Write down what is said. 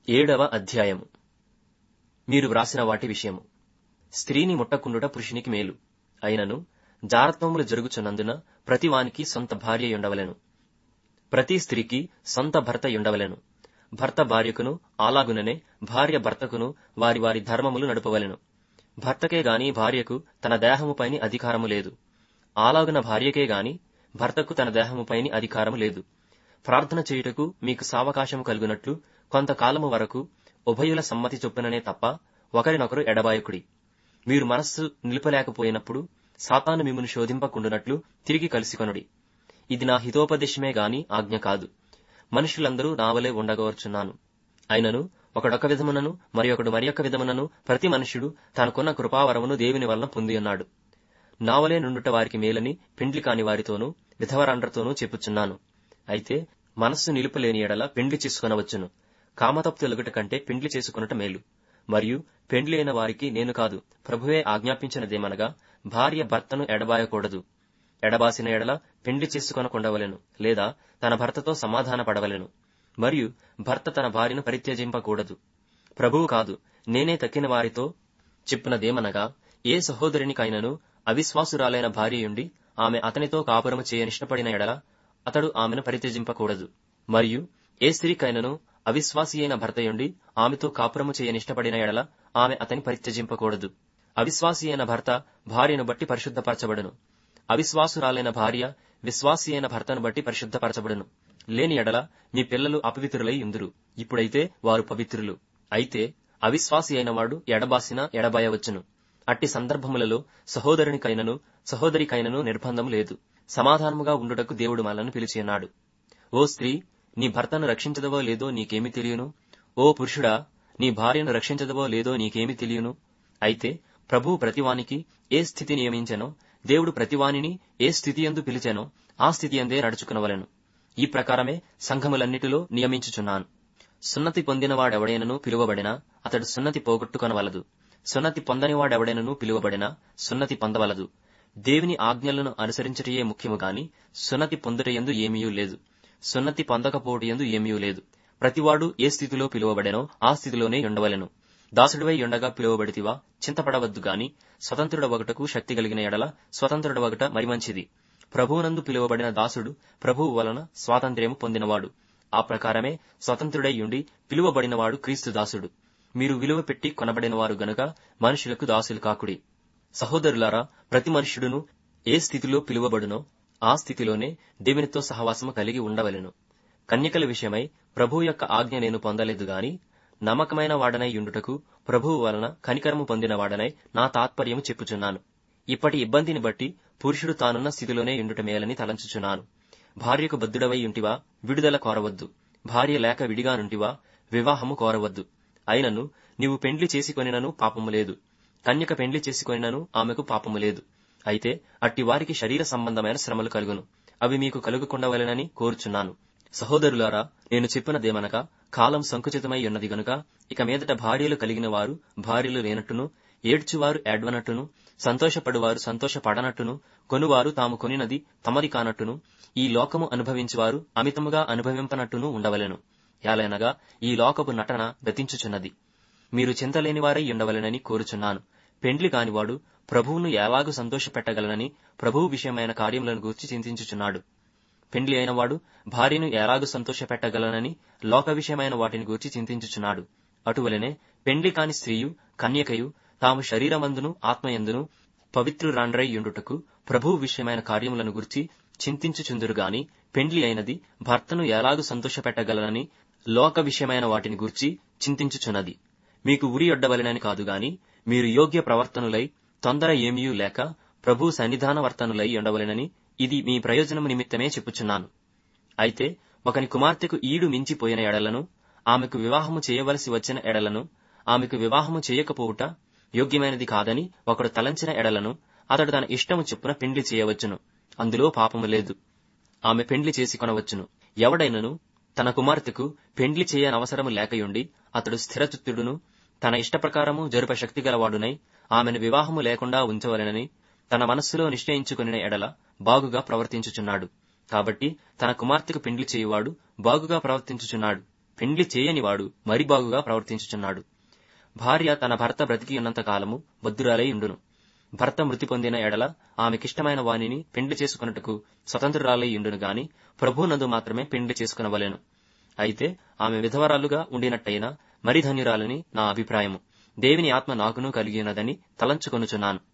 ఏడవ అధ్యాయము మీరు వ్రాసిన వాటి విషయము స్త్రీని ముట్టకుండుట పురుషునికి మేలు అయినను జారత్వములు జరుగుచున్నందున ప్రతివానికి సొంత భార్య ఉండవలెను ప్రతి స్త్రీకి సొంత భర్త ఉండవలెను భర్త భార్యకును అలాగుననే భార్య భర్తకును వారి వారి ధర్మములు నడుపవలెను భర్తకే గాని భార్యకు తన దేహముపైని అధికారము లేదు ఆలాగున భార్యకే గాని భర్తకు తన దేహముపైని అధికారము లేదు ప్రార్థన చేయుటకు మీకు సావకాశము కలుగునట్లు కొంతకాలము వరకు ఉభయుల సమ్మతి చొప్పుననే తప్ప ఒకరినొకరు ఎడబాయకుడి మీరు మనస్సు నిలుపలేకపోయినప్పుడు సాతాను మిమ్మను శోధింపకుండునట్లు తిరిగి కలిసికొనుడి ఇది నా హితోపదేశమే గాని ఆజ్ఞ కాదు మనుషులందరూ నావలే ఉండగవచ్చున్నాను అయినను ఒకడొక విధమునను మరి ఒకడు మరి యొక్క విధమునను ప్రతి మనుష్యుడు తనకున్న కృపావరమును దేవుని వలన పొంది ఉన్నాడు నావలే నుండుట వారికి మేలని పెండ్లి కాని వారితోనూ విధవరాండ్రతోనూ చెప్పుచున్నాను అయితే మనస్సు నిలుపలేని ఎడల పెండ్లి చేసుకొనవచ్చును కామతప్తులగుట కంటే పెండ్లి చేసుకొనుట మేలు మరియు పెండ్లి అయిన వారికి నేను కాదు ప్రభువే ఆజ్ఞాపించినదేమనగా భార్య భర్తను ఎడబాయకూడదు ఎడబాసిన ఎడల పెండ్లి చేసుకొనకుండవలెను లేదా తన భర్తతో సమాధాన పడవలెను మరియు భర్త తన భార్యను పరిత్యజింపకూడదు ప్రభువు కాదు నేనే తక్కిన వారితో చెప్పినదేమనగా ఏ సహోదరునికైనను అవిశ్వాసురాలైన భార్యయుండి ఆమె అతనితో కాపురము చేయనిష్టపడిన ఎడల అతడు ఆమెను పరిత్యజింపకూడదు మరియు ఏ స్త్రీకైనను అవిశ్వాసి అయిన భర్తయుండి ఆమెతో కాపురము చేయనిష్టపడిన ఎడల ఆమె అతని పరిత్యజింపకూడదు అవిశ్వాసి అయిన భర్త భార్యను బట్టి పరిశుద్ధపరచబడును అవిశ్వాసురాలైన భార్య విశ్వాసి అయిన భర్తను బట్టి పరిశుద్ధపరచబడును లేని ఎడల మీ పిల్లలు అపవిత్రులై ఉందురు ఇప్పుడైతే వారు పవిత్రులు అయితే అవిశ్వాసి అయిన వాడు ఎడబాసిన ఎడబాయవచ్చును అట్టి సందర్భములలో సహోదరునికైనను సహోదరికైనను నిర్బంధం లేదు సమాధానముగా ఉండుటకు దేవుడు మనల్ని పిలిచియున్నాడు ఓ స్త్రీ నీ భర్తను రక్షించదవో లేదో నీకేమి తెలియను ఓ పురుషుడా నీ భార్యను రక్షించదవో లేదో నీకేమి తెలియను అయితే ప్రభువు ప్రతివానికి ఏ స్థితి నియమించెనో దేవుడు ప్రతివానిని ఏ స్థితి ఎందు పిలిచెనో ఆ స్థితి ఎందే నడుచుకునవలెను ఈ ప్రకారమే సంఘములన్నిటిలో నియమించుచున్నాను సున్నతి పొందినవాడెవడైనను పిలువబడినా అతడు సున్నతి పోగొట్టుకొనవలదు సున్నతి పొందనివాడెవడైనను పిలువబడినా సున్నతి పొందవలదు దేవుని ఆజ్ఞలను అనుసరించటయే ముఖ్యము గాని సున్నతి పొందుటయందు ఏమీయూ లేదు సున్నతి పొందకపోవటయందు ఏమీయూ లేదు ప్రతివాడు ఏ స్థితిలో పిలువబడెనో ఆ స్థితిలోనే ఉండవలెను దాసుడివై ఉండగా పిలువబడితివా చింతపడవద్దు గాని స్వతంత్రుడవగటకు శక్తి కలిగిన ఎడల స్వతంత్రుడవగట మరి మంచిది ప్రభువునందు పిలువబడిన దాసుడు ప్రభువు వలన స్వాతంత్ర్యము పొందినవాడు ఆ ప్రకారమే స్వతంత్రుడై ఉండి పిలువబడినవాడు క్రీస్తు దాసుడు మీరు విలువ పెట్టి కొనబడినవారు గనుక మనుషులకు దాసులు కాకుడి సహోదరులారా ప్రతి మనుష్యుడును ఏ స్థితిలో పిలువబడునో ఆ స్థితిలోనే దేవునితో సహవాసము కలిగి ఉండవలెను కన్యకల విషయమై ప్రభువు యొక్క ఆజ్ఞ నేను పొందలేదు గాని నమ్మకమైన వాడనై ఉండుటకు ప్రభువు వలన కనికరము పొందిన వాడనై నా తాత్పర్యము చెప్పుచున్నాను ఇప్పటి ఇబ్బందిని బట్టి పురుషుడు తానున్న స్థితిలోనే ఉండుట మేలని తలంచుచున్నాను భార్యకు బద్దుడవై ఉంటివా విడుదల కోరవద్దు భార్య లేక విడిగా నుంటివా వివాహము కోరవద్దు అయినను నీవు పెండ్లి చేసుకొనినను పాపము లేదు కన్యక పెండ్లి చేసుకొనినను ఆమెకు పాపము లేదు అయితే అట్టి వారికి శరీర సంబంధమైన శ్రమలు కలుగును అవి మీకు కలుగుకుండవలెనని కోరుచున్నాను సహోదరులారా నేను చెప్పినదేమనగా కాలం సంకుచితమై ఉన్నది గనుక ఇక మీదట భార్యలు కలిగిన వారు భార్యలు లేనట్టును ఏడ్చువారు ఏడ్వనట్టును సంతోషపడువారు సంతోషపడనట్టును కొనువారు తాము కొనినది తమది కానట్టును ఈ లోకము అనుభవించువారు అమితముగా అనుభవింపనట్టును ఉండవలెను యాలైనగా ఈ లోకపు నటన గతించుచున్నది మీరు చింతలేనివారై ఉండవలెనని కోరుచున్నాను పెండ్లి కానివాడు ప్రభువును ఎలాగూ సంతోషపెట్టగలనని ప్రభువు విషయమైన కార్యములను గూర్చి చింతించుచున్నాడు పెండ్లి అయినవాడు భార్యను ఎలాగూ సంతోషపెట్టగలనని లోక విషయమైన వాటిని గూర్చి చింతించుచున్నాడు అటువలనే పెండ్లి కాని స్త్రీయు కన్యకయు తాము శరీరమందును ఆత్మయందును పవిత్రురాండ్రై ఉండుటకు ప్రభువు విషయమైన కార్యములను గురించి చింతించుచుందురు గాని పెండ్లి అయినది భర్తను ఎలాగూ సంతోషపెట్టగలనని లోక విషయమైన వాటిని గూర్చి చింతించుచున్నది మీకు ఉరి ఒడ్డవలెనని కాదు గాని మీరు యోగ్య ప్రవర్తనులై తొందర ఏమీయూ లేక ప్రభు సన్నిధాన వర్తనులై ఉండవలెనని ఇది మీ ప్రయోజనము నిమిత్తమే చెప్పుచున్నాను అయితే ఒకని కుమార్తెకు ఈడు మించిపోయిన ఎడలను ఆమెకు వివాహము చేయవలసి వచ్చిన ఎడలను ఆమెకు వివాహము చేయకపోవుట యోగ్యమైనది కాదని ఒకడు తలంచిన ఎడలను అతడు తన ఇష్టము చొప్పున పెండ్లి చేయవచ్చును అందులో పాపము లేదు ఆమె పెండ్లి చేసి కొనవచ్చును ఎవడైనను తన కుమార్తెకు పెండ్లి చేయనవసరము లేకయుండి అతడు స్థిరచిత్తుడును తన ఇష్టప్రకారము జరుప శక్తి గలవాడునై ఆమెను వివాహము లేకుండా ఉంచవలెనని తన మనస్సులో నిశ్చయించుకుని ఎడల బాగుగా ప్రవర్తించుచున్నాడు కాబట్టి తన కుమార్తెకు పెండ్లి చేయువాడు బాగుగా ప్రవర్తించుచున్నాడు పెండ్లి చేయనివాడు మరి బాగుగా ప్రవర్తించుచున్నాడు భార్య తన భర్త బ్రతికి ఉన్నంత కాలము బద్దురాలై ఉండును భర్త మృతి పొందిన ఎడల ఆమెకిష్టమైన వానిని పెండ్లి చేసుకున్నట్టుకు స్వతంత్రురాలై ఉండును గాని ప్రభునందు మాత్రమే పెండ్లి చేసుకునవలెను అయితే ఆమె విధవరాలుగా ఉండినట్టయినా మరి ధన్యురాలని నా అభిప్రాయము దేవుని ఆత్మ నాకును కలిగి ఉన్నదని తలంచుకొనుచున్నాను